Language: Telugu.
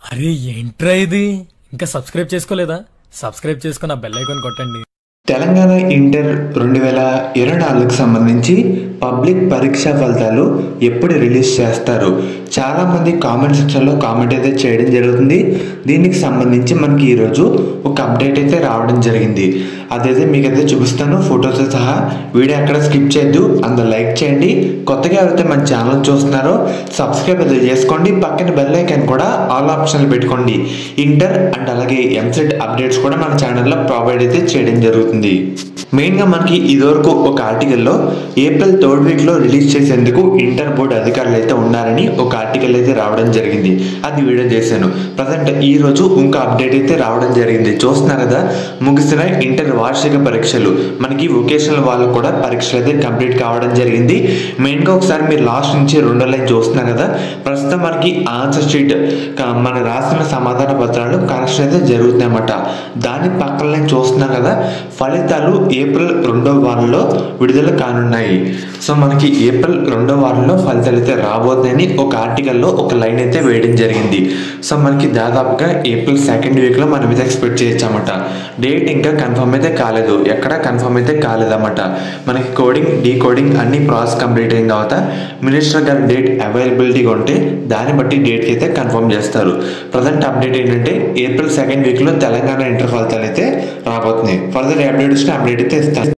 అరే ఏంట్రా ఇది ఇంకా సబ్స్క్రైబ్ చేసుకోలేదా సబ్స్క్రైబ్ చేసుకున్న బెల్ ఐకాన్ కొట్టండి తెలంగాణ ఇంటర్ రెండు వేల ఇరవై నాలుగుకి సంబంధించి పబ్లిక్ పరీక్ష ఫలితాలు ఎప్పుడు రిలీజ్ చేస్తారు చాలామంది కామెంట్ సెక్షన్లో కామెంట్ అయితే చేయడం జరుగుతుంది దీనికి సంబంధించి మనకి ఈరోజు ఒక అప్డేట్ అయితే రావడం జరిగింది అదైతే మీకైతే చూపిస్తాను ఫోటోతో సహా వీడియో ఎక్కడ స్కిప్ చేయొద్దు అందరు లైక్ చేయండి కొత్తగా ఎవరైతే మన ఛానల్ చూస్తున్నారో సబ్స్క్రైబ్ అయితే చేసుకోండి పక్కన బెల్ ఐకాన్ కూడా ఆల్ ఆప్షన్లు పెట్టుకోండి ఇంటర్ అండ్ అలాగే ఎంసెట్ అప్డేట్స్ కూడా మన ఛానల్లో ప్రొవైడ్ అయితే చేయడం జరుగుతుంది మెయిన్గా మనకి ఇదివరకు ఒక ఆర్టికల్లో ఏప్రిల్ థర్డ్ వీక్లో రిలీజ్ చేసేందుకు ఇంటర్ బోర్డు అధికారులు అయితే ఉన్నారని ఒక ఆర్టికల్ అయితే రావడం జరిగింది అది వీడియో చేశాను ప్రజెంట్ ఈ రోజు ఇంకా అప్డేట్ అయితే రావడం జరిగింది చూస్తున్నారు కదా ముగిసిన ఇంటర్ వార్షిక పరీక్షలు మనకి వొకేషనల్ వాళ్ళు కూడా పరీక్షలు అయితే కంప్లీట్ కావడం జరిగింది మెయిన్గా ఒకసారి మీరు లాస్ట్ నుంచి రెండో లైన్ చూస్తున్నారు కదా ప్రస్తుతం మనకి ఆన్సర్ షీట్ క- మన రాసిన సమాధాన పత్రాలు కరెక్షన్ అయితే జరుగుతున్నాయన్నమాట దాని పక్కనే చూస్తున్నాం కదా ఫలితాలు ఏప్రిల్ రెండో వారంలో విడుదల కానున్నాయి సో మనకి ఏప్రిల్ రెండో వారంలో ఫలితాలు అయితే రాబోతున్నాయని ఒక ఆర్టికల్లో ఒక లైన్ అయితే వేయడం జరిగింది సో మనకి దాదాపుగా ఏప్రిల్ సెకండ్ వీక్లో మనం ఇది ఎక్స్పెక్ట్ చేయొచ్చు అన్నమాట డేట్ ఇంకా కన్ఫర్మ్ అయితే కాలేదు ఎక్కడ కన్ఫర్మ్ అయితే కాలేదన్నమాట మనకి కోడింగ్ డీ కోడింగ్ అన్ని ప్రాసెస్ కంప్లీట్ అయిన తర్వాత మినిస్టర్ గారి డేట్ అవైలబిలిటీగా ఉంటే దాన్ని బట్టి డేట్కి అయితే కన్ఫర్మ్ చేస్తారు ప్రజెంట్ అప్డేట్ ఏంటంటే ఏప్రిల్ సెకండ్ వీక్లో తెలంగాణ ఇంటర్ ఫలితాలు అయితే రాబోతున్నాయి ఫర్దర్ అప్డేట్స్ అప్డేట్ అయితే ఇస్తాను